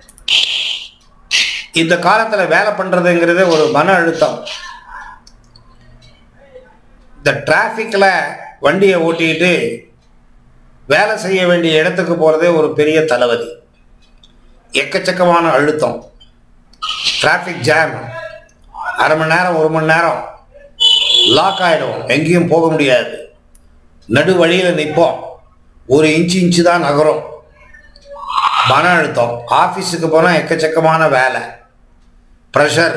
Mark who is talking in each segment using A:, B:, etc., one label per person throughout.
A: இந்த காலத்தில் வேலை பண்ணுறதுங்கிறது ஒரு மன அழுத்தம் இந்த டிராஃபிக்கில் வண்டியை ஓட்டிக்கிட்டு வேலை செய்ய வேண்டிய இடத்துக்கு போகிறதே ஒரு பெரிய தலைவலி எக்கச்சக்கமான அழுத்தம் டிராஃபிக் ஜாம் அரை மணி நேரம் ஒரு மணி நேரம் லாக் ஆகிடும் எங்கேயும் போக முடியாது நடு வழியில் நிற்போம் ஒரு இன்ச்சு இன்ச்சு தான் நகரும் மன அழுத்தம் ஆஃபீஸுக்கு போனால் எக்கச்சக்கமான வேலை ப்ரெஷர்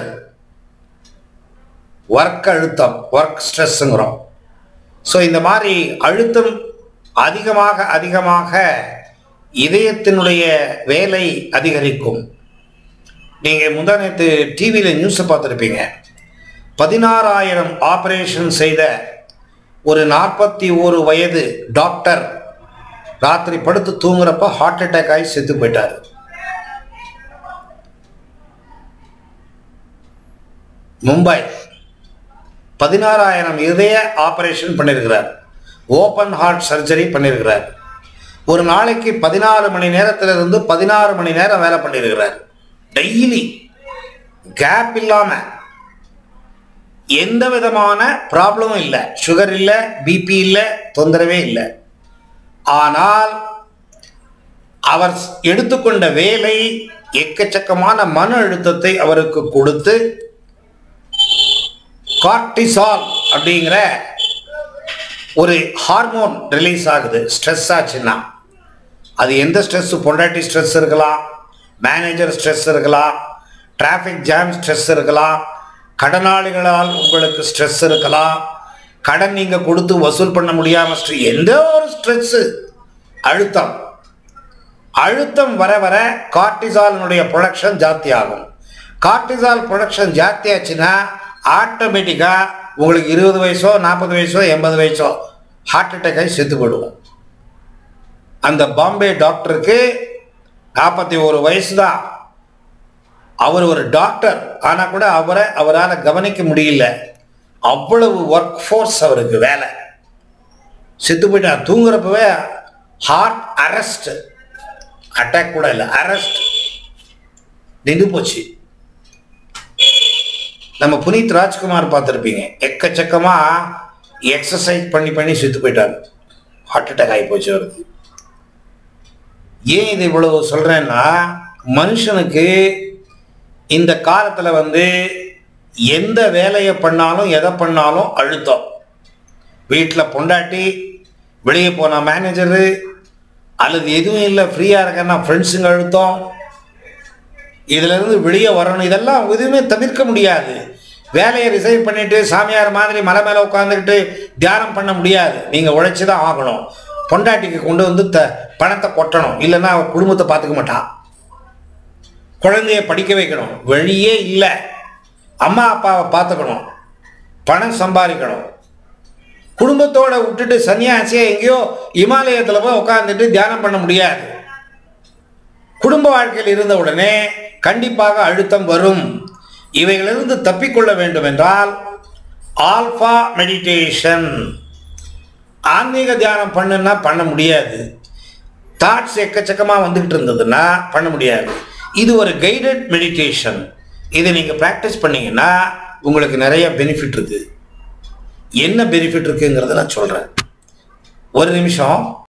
A: ஒர்க் அழுத்தம் ஒர்க் ஸ்ட்ரெஸ்ஸுங்கிறோம் ஸோ இந்த மாதிரி அழுத்தம் அதிகமாக அதிகமாக இதயத்தினுடைய வேலை அதிகரிக்கும் நீங்கள் முந்தா நேற்று டிவியில் நியூஸை பார்த்துருப்பீங்க பதினாறாயிரம் ஆபரேஷன் செய்த ஒரு நாற்பத்தி ஒரு வயது டாக்டர் ராத்திரி படுத்து தூங்குறப்ப ஹார்ட் அட்டாக் ஆகி செத்து போயிட்டார் மும்பை பதினாறாயிரம் இதய ஆபரேஷன் பண்ணியிருக்கிறார் ஓப்பன் ஹார்ட் சர்ஜரி பண்ணியிருக்கிறார் ஒரு நாளைக்கு பதினாலு மணி நேரத்திலிருந்து பதினாறு மணி நேரம் வேலை பண்ணியிருக்கிறார் டெய்லி கேப் இல்லாமல் எந்த விதமான ப்ராப்ளமும் இல்லை சுகர் இல்லை பிபி இல்லை தொந்தரவே இல்லை ஆனால் அவர் எடுத்துக்கொண்ட வேலை எக்கச்சக்கமான மன அழுத்தத்தை அவருக்கு கொடுத்து கார்டிசால் அப்படிங்கிற ஒரு ஹார்மோன் ரிலீஸ் ஆகுது ஸ்ட்ரெஸ் ஆச்சுன்னா அது எந்த ஸ்ட்ரெஸ் பொண்டாட்டி ஸ்ட்ரெஸ் இருக்கலாம் மேனேஜர் ஸ்ட்ரெஸ் இருக்கலாம் டிராஃபிக் ஜாம் ஸ்ட்ரெஸ் இருக்கலாம் கடனாளிகளால் உங்களுக்கு ஸ்ட்ரெஸ் இருக்கலாம் கடன் நீங்கள் கொடுத்து வசூல் பண்ண முடியாமல் ஸ்ட்ரெ எந்த ஒரு ஸ்ட்ரெஸ்ஸு அழுத்தம் அழுத்தம் வர வர கார்டிசாலினுடைய ப்ரொடக்ஷன் ஜாஸ்தி ஆகும் கார்டிசால் ப்ரொடக்ஷன் ஜாஸ்தி ஆச்சுன்னா ஆட்டோமேட்டிக்காக உங்களுக்கு இருபது வயசோ நாற்பது வயசோ எண்பது வயசோ ஹார்ட் அட்டாக் ஆகி செத்து போடுவோம் அந்த பாம்பே டாக்டருக்கு நாற்பத்தி ஒரு வயசு தான் அவர் ஒரு டாக்டர் ஆனால் கூட அவரை அவரால் கவனிக்க முடியல அவ்வளவு ஒர்க் ஃபோர்ஸ் அவருக்கு வேலை செத்து போயிட்டார் தூங்குறப்பவே ஹார்ட் அரெஸ்ட் அட்டாக் கூட இல்லை அரெஸ்ட் நின்று போச்சு நம்ம புனித் ராஜ்குமார் பார்த்துருப்பீங்க எக்கச்சக்கமாக எக்ஸசைஸ் பண்ணி பண்ணி செத்து போயிட்டார் ஹார்ட் அட்டாக் ஆகி போச்சு அவருக்கு ஏன் இது இவ்வளவு சொல்கிறேன்னா மனுஷனுக்கு இந்த காலத்தில் வந்து எந்த வேலையை பண்ணாலும் எதை பண்ணாலும் அழுத்தம் வீட்டில் பொண்டாட்டி வெளியே போன மேனேஜரு அல்லது எதுவும் இல்லை ஃப்ரீயாக இருக்கன்னா ஃப்ரெண்ட்ஸுங்க அழுத்தம் இதிலிருந்து வெளியே வரணும் இதெல்லாம் எதுவுமே தவிர்க்க முடியாது வேலையை ரிசைன் பண்ணிட்டு சாமியார் மாதிரி மலை மேலே உட்காந்துக்கிட்டு தியானம் பண்ண முடியாது நீங்கள் உழைச்சி தான் ஆகணும் பொண்டாட்டிக்கு கொண்டு வந்து த பணத்தை கொட்டணும் இல்லைன்னா அவ குடும்பத்தை பார்த்துக்க மாட்டான் குழந்தைய படிக்க வைக்கணும் வழியே இல்லை அம்மா அப்பாவை பார்த்துக்கணும் பணம் சம்பாதிக்கணும் குடும்பத்தோட விட்டுட்டு சன்னியாசியை எங்கேயோ இமாலயத்தில் போய் உட்காந்துட்டு தியானம் பண்ண முடியாது குடும்ப வாழ்க்கையில் இருந்த உடனே கண்டிப்பாக அழுத்தம் வரும் இவைகளிலிருந்து தப்பிக்கொள்ள வேண்டும் என்றால் ஆல்ஃபா மெடிடேஷன் ஆன்மீக தியானம் பண்ணுன்னா பண்ண முடியாது தாட்ஸ் எக்கச்சக்கமாக வந்துக்கிட்டு இருந்ததுன்னா பண்ண முடியாது இது ஒரு கைடட் மெடிடேஷன் இதை நீங்கள் ப்ராக்டிஸ் பண்ணீங்கன்னா உங்களுக்கு நிறைய பெனிஃபிட் இருக்குது என்ன பெனிஃபிட் இருக்குங்கிறத நான் சொல்கிறேன் ஒரு நிமிஷம்